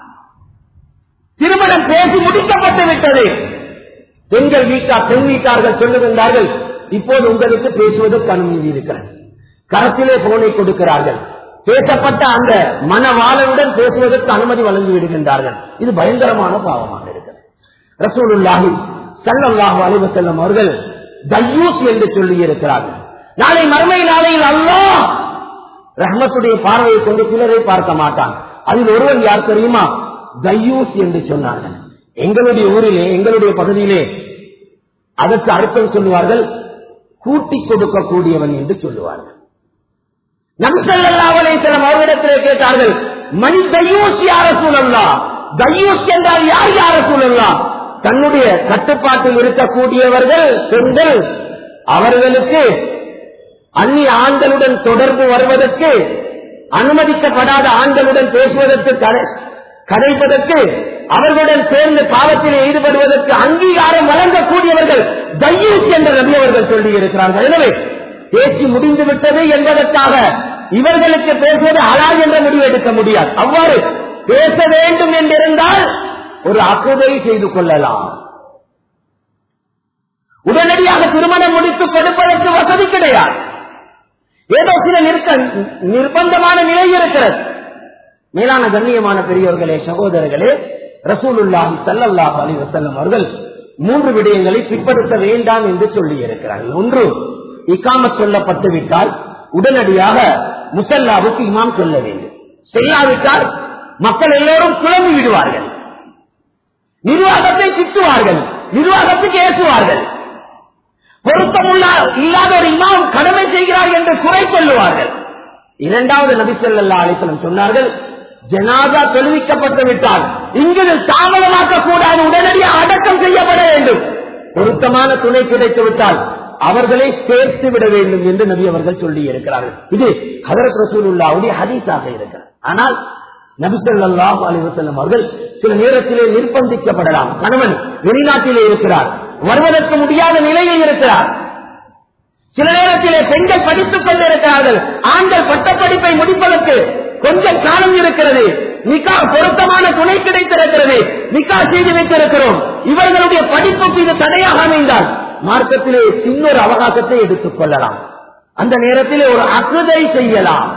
திருமணம் பேசி முடிக்கப்பட்டு விட்டது பெண்கள் வீட்டார் பெண் வீட்டார்கள் சொல்லுகின்றார்கள் இப்போது உங்களுக்கு பேசுவதற்கு அனுமதி இருக்கிறது கரத்திலே போனை கொடுக்கிறார்கள் பேசப்பட்ட அந்த மனவாளனுடன் பேசுவதற்கு அனுமதி வழங்கி விடுகின்றார்கள் இது பயங்கரமான பாவமாக இருக்கிறது ரசூலுல்லாஹி சல்லல்லாஹு அலைஹி வஸல்லம் அவர்கள் தய்யூஸ் என்று சொல்லி இருக்கிறார்கள் நாளை மறுமை நாளையில் அல்லாஹ் ரஹ்மத்துடைய பார்வையை கொண்டு சிலரை பார்க்க மாட்டான் அதில் ஒருவன் யார் தெரியுமா தய்யூஸ் என்று சொன்னார்கள் எங்களுடைய ஊரிலே எங்களுடைய பகுதியிலே அதற்கு அர்த்தம் சொல்லுவார்கள் கூட்டி கொடுக்கக்கூடியவன் என்று சொல்லுவார்கள் நம்சல்லாவலை சில அவரிடத்திலே கேட்டார்கள் மணி தையூஸ் யார சூழல்லா தையூஸ் என்றால் யார் யார சூழல்லா தன்னுடைய கட்டுப்பாட்டில் இருக்கக்கூடியவர்கள் பெண்கள் அவர்களுக்கு அந்நிய ஆண்களுடன் தொடர்பு வருவதற்கு அனுமதிக்கப்படாத ஆண்களுடன் பேசுவதற்கு கதைப்பதற்கு அவர்களுடன் சேர்ந்து பாவத்திலே ஈடுபடுவதற்கு அங்கீகாரம் வழங்கக்கூடியவர்கள் தையூஸ் என்று நபி அவர்கள் சொல்லி இருக்கிறார்கள் எனவே பேச்சு முடிந்து விட்டது என்பதற்காக இவர்களுக்கு பேசுவது அலால் என்ற முடிவு எடுக்க முடியாது அவ்வாறு பேச வேண்டும் என்றிருந்தால் ஒரு அக்குதை செய்து கொள்ளலாம் உடனடியாக திருமணம் முடித்து கொடுப்பதற்கு வசதி கிடையாது ஏதோ சில நிற்க நிர்பந்தமான நிலை இருக்கிறது மேலான கண்ணியமான பெரியவர்களே சகோதரர்களே ரசூலுல்லாஹி சல்லல்லாஹு அலைஹி வஸல்லம் அவர்கள் மூன்று விடயங்களை பிற்படுத்த வேண்டாம் என்று சொல்லி இருக்கிறார்கள் ஒன்று இக்காமத் சொல்லப்பட்டு விட்டால் உடனடியாக முசல்லாவுக்கு இமாம் சொல்ல வேண்டும் செய்யாவிட்டால் மக்கள் எல்லோரும் குழம்பி விடுவார்கள் நிர்வாகத்தை திட்டுவார்கள் நிர்வாகத்துக்கு ஏற்றுவார்கள் பொருத்தமுள்ள இல்லாத ஒரு இமாம் கடமை செய்கிறார் என்று குறை சொல்லுவார்கள் இரண்டாவது நபி சொல்லா அலிசலம் சொன்னார்கள் ஜனாதா தொழுவிக்கப்பட்டு விட்டால் இங்கு தாமதமாக்க கூடாது உடனடியாக அடக்கம் செய்யப்பட வேண்டும் பொருத்தமான துணை கிடைத்து விட்டால் அவர்களை சேர்த்து விட வேண்டும் என்று நபி அவர்கள் சொல்லி இருக்கிறார்கள் இது ஹதரத் ரசூலுல்லாவுடைய ஹதீஸாக இருக்கிறது ஆனால் நபிசல்லாஹு அலிவசல்லம் அவர்கள் சில நேரத்திலே நிர்பந்திக்கப்படலாம் கணவன் வெளிநாட்டிலே இருக்கிறார் வருவதற்கு முடியாத நிலையில் இருக்கிறார் சில நேரத்திலே பெண்கள் படித்துக் கொண்டிருக்கிறார்கள் ஆண்கள் பட்டப்படிப்பை முடிப்பதற்கு கொஞ்சம் காலம் இருக்கிறது நிக்கா பொருத்தமான துணை கிடைத்திருக்கிறது நிக்கா செய்து வைத்திருக்கிறோம் இவர்களுடைய படிப்புக்கு இது தடையாக அமைந்தால் மார்க்கத்திலே சின்னொரு அவகாசத்தை எடுத்துக் கொள்ளலாம் அந்த நேரத்திலே ஒரு அகுதை செய்யலாம்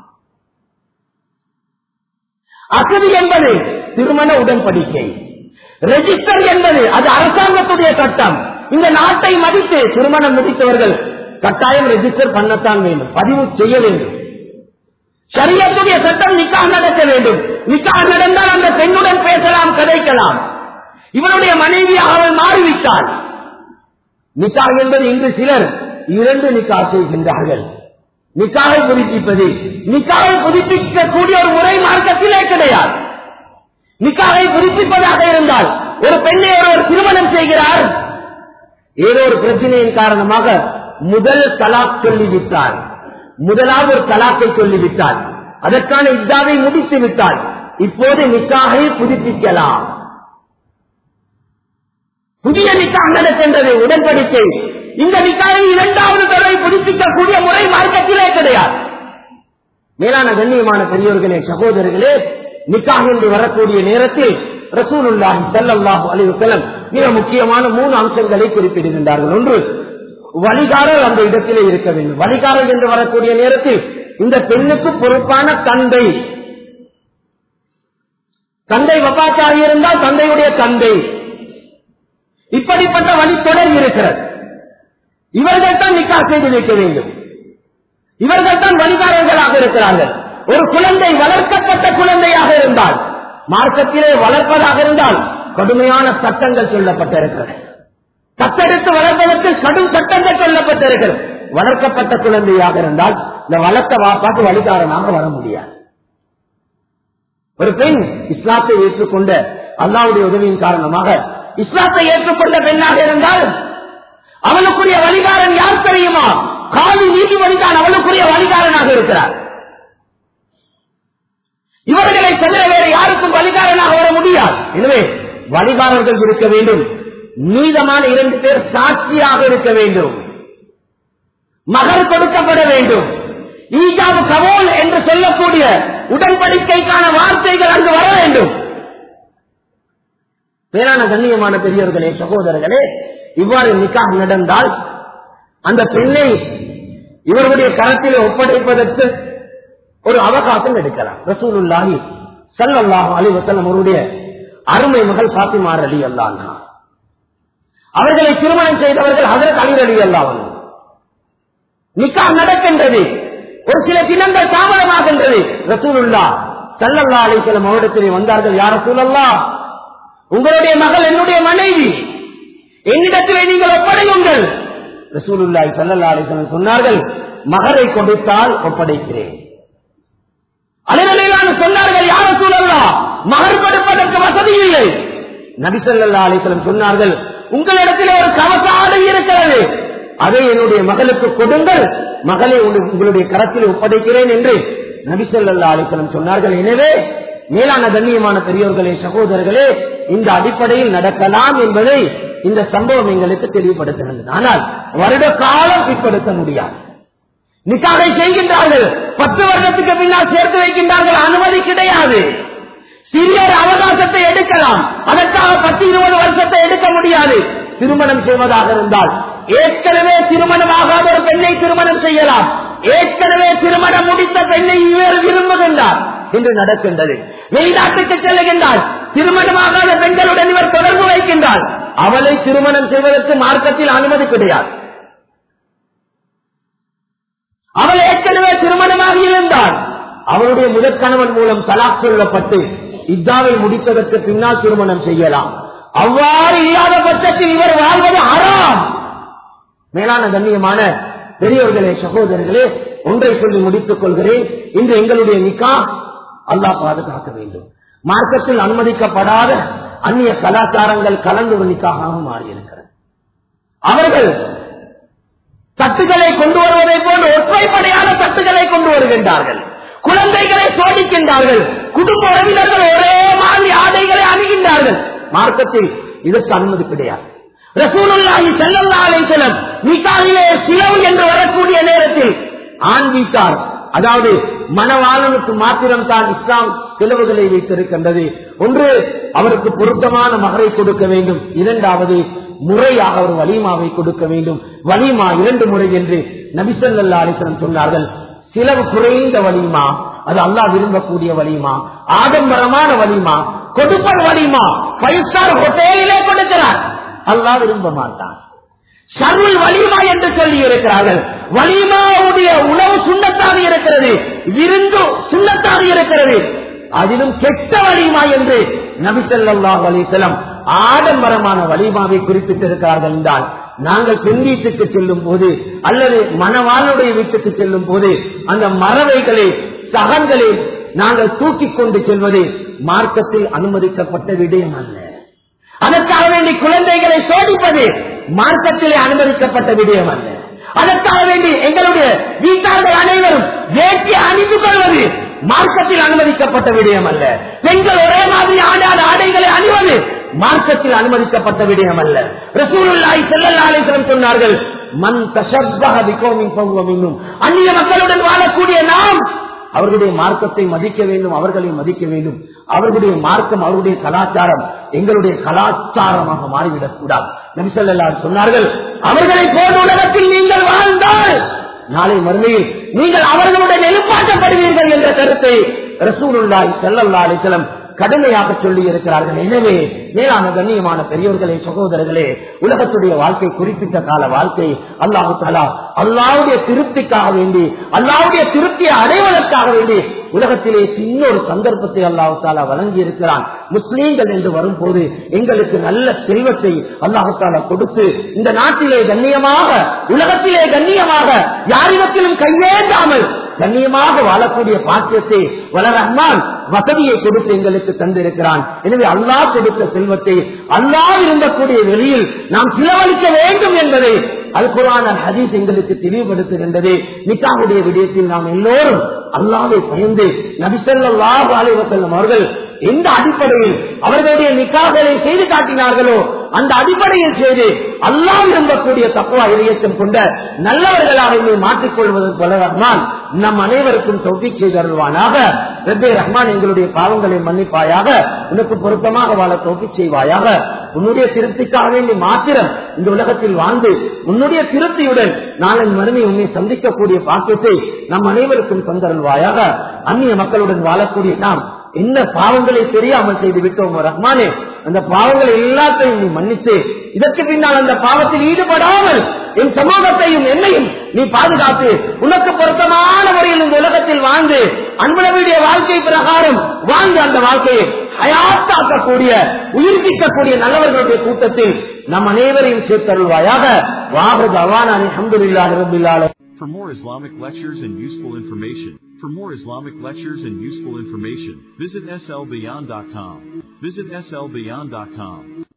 அகதி என்பது திருமண உடன்படிக்கை ரெஜிஸ்டர் என்பது அது அரசாங்கத்துடைய சட்டம் இந்த நாட்டை மதித்து திருமணம் முடித்தவர்கள் கட்டாயம் ரெஜிஸ்டர் பண்ணத்தான் வேண்டும் பதிவு செய்ய வேண்டும் சரியத்துடைய சட்டம் நிக்காக நடக்க வேண்டும் நிக்காக நடந்தால் அந்த பெண்ணுடன் பேசலாம் கதைக்கலாம் இவருடைய மனைவியாக அவள் மாறிவிட்டாள் நிக்கா என்பது இன்று சிலர் இரண்டு நிக்கா செய்கின்றார்கள் நிக்காவை புதுப்பிப்பது நிக்காவை புதுப்பிக்கக்கூடிய ஒரு முறை மார்க்கத்திலே கிடையாது நிக்காவை புதுப்பிப்பதாக இருந்தால் ஒரு பெண்ணை ஒருவர் திருமணம் செய்கிறார் ஏதோ ஒரு பிரச்சனையின் காரணமாக முதல் தலாக் சொல்லிவிட்டார் முதலாவது ஒரு தலாக்கை சொல்லிவிட்டார் அதற்கான இதாவை முடித்து விட்டார் இப்போது நிக்காகை புதுப்பிக்கலாம் புதிய நிக்காக நடக்கின்றது உடன்படிக்கை இந்த நிக்காயை இரண்டாவது தடவை புதுப்பிக்கக்கூடிய முறை மார்க்கத்திலே கிடையாது மேலான கண்ணியமான பெரியோர்களே சகோதரர்களே நிக்காக என்று வரக்கூடிய நேரத்தில் ரசூலுல்லாஹி ஸல்லல்லாஹு அலைஹி வஸல்லம் மிக முக்கியமான மூணு அம்சங்களை குறிப்பிடுகின்றார்கள் ஒன்று வழிகாரர் அந்த இடத்திலே இருக்க வேண்டும் வழிகாரர் என்று வரக்கூடிய நேரத்தில் இந்த பெண்ணுக்கு பொறுப்பான தந்தை தந்தை வபாச்சாரி இருந்தால் தந்தையுடைய தந்தை இப்படிப்பட்ட வழித்தொடர் இருக்கிறது இவர்கள் தான் நிக்கா செய்து வைக்க வேண்டும் இவர்கள் தான் வழிகாரர்களாக இருக்கிறார்கள் ஒரு குழந்தை வளர்க்கப்பட்ட குழந்தையாக இருந்தால் மார்க்கத்திலே வளர்ப்பதாக இருந்தால் கடுமையான சட்டங்கள் சொல்லப்பட்டிருக்கிறது தத்தெடுத்து வளர்ப்பதற்கு கடும் சட்டங்கள் சொல்லப்பட்டிருக்கிறது வளர்க்கப்பட்ட குழந்தையாக இருந்தால் இந்த வளர்த்த வாப்பாக்கு வழிகாரனாக வர முடியாது ஒரு பெண் இஸ்லாத்தை ஏற்றுக்கொண்ட அல்லாவுடைய உதவியின் காரணமாக இஸ்லாத்தை ஏற்றுக்கொண்ட பெண்ணாக இருந்தால் அவளுக்குரிய வழிகாரன் யார் தெரியுமா காலி நீதிபதிதான் அவளுக்குரிய வழிகாரனாக இருக்கிறார் இவர்களை தவிர வேறு யாருக்கும் வழிகாரனாக வர முடியாது எனவே வழிகாரர்கள் இருக்க வேண்டும் நீதமான இரண்டு பேர் சாட்சியாக இருக்க வேண்டும் மகர் கொடுக்கப்பட வேண்டும் ஈஜாபு கவோல் என்று சொல்லக்கூடிய உடன்படிக்கைக்கான வார்த்தைகள் அங்கு வர வேண்டும் பேரான கண்ணியமான பெரியவர்களே சகோதரர்களே இவ்வாறு நிக்காக நடந்தால் அந்த பெண்ணை இவர்களுடைய கரத்தில் ஒப்படைப்பதற்கு ஒரு அவகாசம் எடுக்கலாம் ரசூலுல்லாஹி சல்லல்லாஹு அலைஹி வஸல்லம் அவருடைய அருமை மகள் பாத்திமார் அலி அல்லாஹ் அவர்களை திருமணம் செய்தவர்கள் ஹஜரத் அலி அலி அல்லாஹ் நிக்கா நடக்கின்றது ஒரு சில தினங்கள் தாமதமாகின்றது ரசூலுல்லா சல்லல்லா அலிசல்லம் அவரிடத்திலே வந்தார்கள் யார் ரசூலல்லா உங்களுடைய மகள் என்னுடைய மனைவி என்னிடத்திலே நீங்கள் ஒப்படையுங்கள் ரசூலுல்லாய் சல்லல்லா அலிசல்லம் சொன்னார்கள் மகரை கொடுத்தால் ஒப்படைக்கிறேன் அலுவலான சொன்னார்கள் யார சூழல்லா மகர் கொடுப்பதற்கு வசதி இல்லை நபிசல்லா அலிசல்லம் சொன்னார்கள் உங்களிடத்தில் ஒரு கவச ஆடை இருக்கிறது அதை என்னுடைய மகளுக்கு கொடுங்கள் மகளை உங்களுடைய கரத்தில் ஒப்படைக்கிறேன் என்று நபிசல்லா அலிசல்லம் சொன்னார்கள் எனவே மேலான கண்ணியமான பெரியோர்களே சகோதரர்களே இந்த அடிப்படையில் நடக்கலாம் என்பதை இந்த சம்பவம் எங்களுக்கு தெளிவுபடுத்துகிறது ஆனால் வருட காலம் பிற்படுத்த முடியாது நிக்காகை செய்கின்றார்கள் பத்து வருடத்துக்கு பின்னால் சேர்த்து வைக்கின்றார்கள் அனுமதி கிடையாது சிறிய ஒரு அவகாசத்தை எடுக்கலாம் அதற்காக பத்து இருபது வருஷத்தை எடுக்க முடியாது திருமணம் செய்வதாக இருந்தால் ஏற்கனவே திருமணமாகாத ஒரு பெண்ணை திருமணம் செய்யலாம் ஏற்கனவே திருமணம் முடித்த பெண்ணை இவர் விரும்புகின்றார் என்று நடக்கின்றது வெளிநாட்டுக்கு செல்லுகின்றார் திருமணமாகாத பெண்களுடன் இவர் தொடர்பு வைக்கின்றார் அவளை திருமணம் செய்வதற்கு மார்க்கத்தில் அனுமதி கிடையாது அவள் ஏற்கனவே திருமணமாக இருந்தால் அவளுடைய முதற் கணவன் மூலம் தலாக் சொல்லப்பட்டு இத்தாவை முடித்ததற்கு பின்னால் திருமணம் செய்யலாம் அவ்வாறு இல்லாத பட்சத்தில் இவர் வாழ்வது அறாம் மேலான கண்ணியமான பெரியவர்களே சகோதரர்களே ஒன்றை சொல்லி முடித்துக் கொள்கிறேன் இன்று எங்களுடைய நிக்கா அல்லாஹ் பாதுகாக்க வேண்டும் மார்க்கத்தில் அனுமதிக்கப்படாத அந்நிய கலாச்சாரங்கள் கலந்து ஒரு நிக்காக மாறியிருக்கிறது அவர்கள் தட்டுகளை கொண்டு வருவதை போன்று ஒற்றைப்படையான தட்டுகளை கொண்டு வருகின்றார்கள் குழந்தைகளை சோதிக்கின்றார்கள் குடும்ப உறவினர்கள் ஒரே மாதிரி ஆடைகளை அணுகின்றார்கள் மார்க்கத்தில் இதற்கு அனுமதி கிடையாது ரசூலுல்லாஹி ஸல்லல்லாஹு அலைஹி வஸல்லம் நிக்காஹிலே சிலவு என்று வரக்கூடிய நேரத்தில் ஆண் வீட்டார் அதாவது மனவாளனுக்கு மாத்திரம் தான் இஸ்லாம் செலவுகளை வைத்திருக்கின்றது ஒன்று அவருக்கு பொருத்தமான மகரை கொடுக்க வேண்டும் இரண்டாவது முறையாக ஒரு வலிமாவை கொடுக்க வேண்டும் வலிமா இரண்டு முறை என்று நபிசல்லா அலிஸ்லம் சொன்னார்கள் சிலவு குறைந்த வலிமா அது அல்லாஹ் விரும்பக்கூடிய வலிமா ஆடம்பரமான வலிமா கொடுப்பல் வலிமா ஃபைவ் ஸ்டார் ஹோட்டலிலே கொடுக்கிறார் அல்லாஹ் விரும்ப மாட்டான் ஷர்ருல் வலிமா என்று சொல்லி இருக்கிறார்கள் வலிமாவுடைய உணவு சுண்ணத்தாக இருக்கிறது விருந்து சுண்ணத்தாக இருக்கிறது அதிலும் கெட்ட வலிமா என்று நபிசல்லாஹ் அலிசலம் ஆடம்பரமான வலிமாவை குறிப்பிட்டிருக்கிறார்கள் என்றால் நாங்கள் பெண் வீட்டுக்கு செல்லும் போது அல்லது மணவாளுடைய வீட்டுக்கு செல்லும் போது அந்த மரவைகளை சகங்களை நாங்கள் தூக்கிக் கொண்டு செல்வது மார்க்கத்தில் அனுமதிக்கப்பட்ட விடயம் அல்ல அதற்காக வேண்டி குழந்தைகளை சோதிப்பது மார்க்கத்திலே அனுமதிக்கப்பட்ட விடயம் அல்ல அதற்காக வேண்டி எங்களுடைய வீட்டார்கள் அனைவரும் வேட்டி அணிந்து கொள்வது மார்க்கத்தில் அனுமதிக்கப்பட்ட விடயம் அல்ல பெண்கள் ஒரே மாதிரி ஆடாத ஆடைகளை அணிவது மார்க்கத்தில் அனுமதிக்கப்பட்ட விடயம் அல்ல ரசூலுல்லாஹி ஸல்லல்லாஹு அலைஹி வஸல்லம் சொன்னார்கள் மன் தஷப்பஹ பிகௌமின் ஃபஹுவ மின்ஹும் அந்நிய மக்களுடன் வாழக்கூடிய நாம் அவர்களுடைய மார்க்கத்தை மதிக்க வேண்டும் அவர்களை மதிக்க வேண்டும் அவர்களுடைய மார்க்கம் அவர்களுடைய கலாச்சாரம் எங்களுடைய கலாச்சாரமாக மாறிவிடக் கூடாது நபிசல்லார் சொன்னார்கள் அவர்களை போன்ற உலகத்தில் நீங்கள் வாழ்ந்தால் நாளை மறுமையில் நீங்கள் அவர்களுடன் எழுப்பாட்டப்படுவீர்கள் என்ற கருத்தை ரசூலுல்லாய் செல்லல்லா அலிசலம் கடுமையாக சொல்லி இருக்கிறார்கள் எனவே மேலான கண்ணியமான பெரியவர்களே சகோதரர்களே உலகத்துடைய வாழ்க்கை குறிப்பிட்ட கால வாழ்க்கை அல்லாஹு தாலா அல்லாவுடைய திருப்திக்காக வேண்டி அல்லாவுடைய திருப்தியை அடைவதற்காக வேண்டி உலகத்திலே சின்ன ஒரு சந்தர்ப்பத்தை அல்லாஹு தாலா வழங்கி இருக்கிறான் முஸ்லீம்கள் என்று வரும்போது எங்களுக்கு நல்ல செல்வத்தை அல்லாஹு தாலா கொடுத்து இந்த நாட்டிலே கண்ணியமாக உலகத்திலே கண்ணியமாக யாரிடத்திலும் கையேந்தாமல் கண்ணியமாக வாழக்கூடிய பாக்கியத்தை வளரஹ்மான் வசதியை கொடுத்து எங்களுக்கு தந்திருக்கிறான் எனவே அல்லாஹ் கொடுத்த செல்வத்தை அல்லாஹ் இருந்தக்கூடிய வெளியில் நாம் செலவழிக்க வேண்டும் என்பதை அல் குரான் ஹதீஸ் எங்களுக்கு தெளிவுபடுத்துகின்றது நிக்காவுடைய விடயத்தில் நாம் எல்லோரும் அல்லாவை பயந்து நபிசல்லாஹு அலைவசல்லம் அவர்கள் எந்த அடிப்படையில் அவர்களுடைய நிக்காகளை செய்து காட்டினார்களோ அந்த அடிப்படையில் செய்து அல்லாஹ் விரும்பக்கூடிய தப்புவா இதயத்தம் கொண்ட நல்லவர்களாக இதை மாற்றிக்கொள்வதற்கு போல ரஹ்மான் நம் அனைவருக்கும் தொகுதி செய்து அருள்வானாக ரப்பே ரஹ்மான் எங்களுடைய பாவங்களை மன்னிப்பாயாக உனக்கு பொருத்தமாக வாழ தொகுதி செய்வாயாக உன்னுடைய திருப்திக்காக வேண்டி மாத்திரம் இந்த உலகத்தில் வாழ்ந்து உன்னுடைய திருப்தியுடன் நாளை மறுமை உன்னை சந்திக்கக்கூடிய பாக்கியத்தை நம் அனைவருக்கும் தந்தருள்வாயாக அந்நிய மக்களுடன் வாழக்கூடிய நாம் என்ன பாவங்களை தெரியாமல் செய்து விட்டோம் ரஹ்மானே அந்த பாவங்களை எல்லாத்தையும் நீ மன்னித்து இதற்கு பின்னால் அந்த பாவத்தில் ஈடுபடாமல் என் சமூகத்தையும் என்னையும் நீ பாதுகாத்து உனக்கு பொருத்தமான முறையில் இந்த உலகத்தில் வாழ்ந்து அன்புடைய வாழ்க்கை பிரகாரம் வாழ்ந்து அந்த வாழ்க்கையை ஹயாத்தாக்கக்கூடிய உயிர்ப்பிக்கக்கூடிய நல்லவர்களுடைய கூட்டத்தில் நம் அனைவரையும் சேர்த்தருள்வாயாக வாகது அவானானி அஹமதுல்லாஹி ரபில்லால For more Islamic lectures and useful information, for more Islamic lectures and useful information, visit slbeyond.com. Visit slbeyond.com.